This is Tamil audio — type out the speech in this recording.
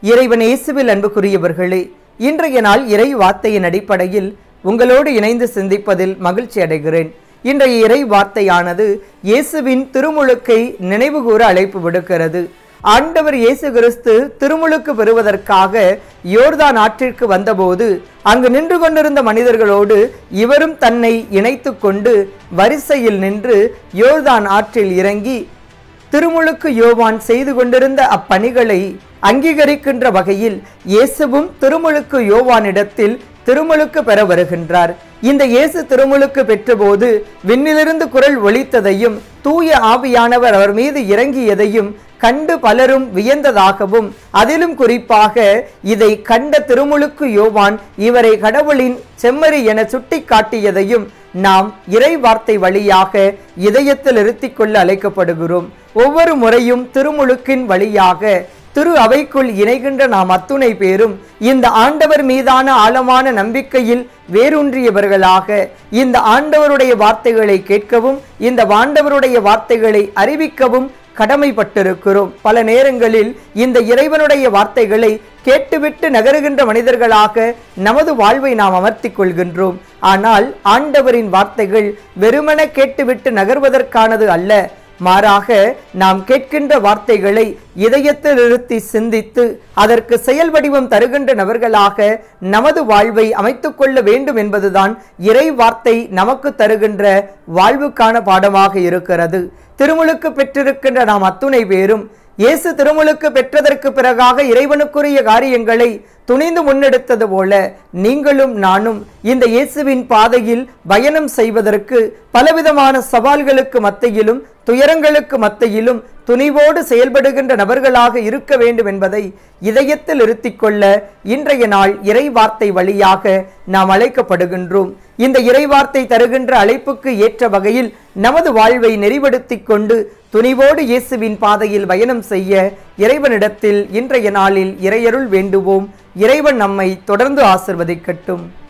இறைவன் இயேசுவில் அன்புக்குரியவர்களே இன்றைய நாள் இறை வார்த்தையின் அடிப்படையில் உங்களோடு இணைந்து சிந்திப்பதில் மகிழ்ச்சி அடைகிறேன் இன்றைய இறை வார்த்தையானது இயேசுவின் திருமுழுக்கை நினைவுகூர அழைப்பு விடுக்கிறது ஆண்டவர் இயேசு கிறிஸ்து திருமுழுக்கு பெறுவதற்காக யோர்தான் ஆற்றிற்கு வந்தபோது அங்கு நின்று கொண்டிருந்த மனிதர்களோடு இவரும் தன்னை இணைத்து கொண்டு வரிசையில் நின்று யோர்தான் ஆற்றில் இறங்கி திருமுழுக்கு யோவான் செய்து கொண்டிருந்த அப்பணிகளை அங்கீகரிக்கின்ற வகையில் இயேசுவும் திருமுழுக்கு யோவானிடத்தில் திருமுழுக்கு பெற வருகின்றார் இந்த இயேசு திருமுழுக்கு பெற்றபோது விண்ணிலிருந்து குரல் ஒலித்ததையும் தூய ஆவியானவர் அவர் மீது இறங்கியதையும் கண்டு பலரும் வியந்ததாகவும் அதிலும் குறிப்பாக இதை கண்ட திருமுழுக்கு யோவான் இவரை கடவுளின் செம்மறி என சுட்டி காட்டியதையும் நாம் இறை வார்த்தை வழியாக இதயத்தில் இருத்திக் கொள்ள அழைக்கப்படுகிறோம் ஒவ்வொரு முறையும் திருமுழுக்கின் வழியாக திரு அவைக்குள் இணைகின்ற நாம் அத்துணை பேரும் இந்த ஆண்டவர் மீதான ஆழமான நம்பிக்கையில் வேரூன்றியவர்களாக இந்த ஆண்டவருடைய வார்த்தைகளை கேட்கவும் இந்த ஆண்டவருடைய வார்த்தைகளை அறிவிக்கவும் கடமைப்பட்டிருக்கிறோம் பல நேரங்களில் இந்த இறைவனுடைய வார்த்தைகளை கேட்டுவிட்டு நகருகின்ற மனிதர்களாக நமது வாழ்வை நாம் அமர்த்திக் கொள்கின்றோம் ஆனால் ஆண்டவரின் வார்த்தைகள் வெறுமன கேட்டுவிட்டு நகர்வதற்கானது அல்ல மாறாக நாம் கேட்கின்ற வார்த்தைகளை இதயத்தில் நிறுத்தி சிந்தித்து அதற்கு செயல் வடிவம் தருகின்ற நபர்களாக நமது வாழ்வை அமைத்துக் கொள்ள வேண்டும் என்பதுதான் இறை வார்த்தை நமக்கு தருகின்ற வாழ்வுக்கான பாடமாக இருக்கிறது திருமுழுக்கு பெற்றிருக்கின்ற நாம் அத்துணை பேரும் இயேசு திருமுழுக்கு பெற்றதற்கு பிறகாக இறைவனுக்குரிய காரியங்களை துணிந்து முன்னெடுத்தது போல நீங்களும் நானும் இந்த இயேசுவின் பாதையில் பயணம் செய்வதற்கு பலவிதமான சவால்களுக்கு மத்தியிலும் துயரங்களுக்கு மத்தியிலும் துணிவோடு செயல்படுகின்ற நபர்களாக இருக்க வேண்டும் என்பதை இதயத்தில் இருத்திக் கொள்ள இன்றைய நாள் இறை வார்த்தை வழியாக நாம் அழைக்கப்படுகின்றோம் இந்த இறை வார்த்தை தருகின்ற அழைப்புக்கு ஏற்ற வகையில் நமது வாழ்வை நெறிப்படுத்திக் கொண்டு துணிவோடு இயேசுவின் பாதையில் பயணம் செய்ய இறைவனிடத்தில் இன்றைய நாளில் இறையருள் வேண்டுவோம் இறைவன் நம்மை தொடர்ந்து ஆசிர்வதிக்கட்டும்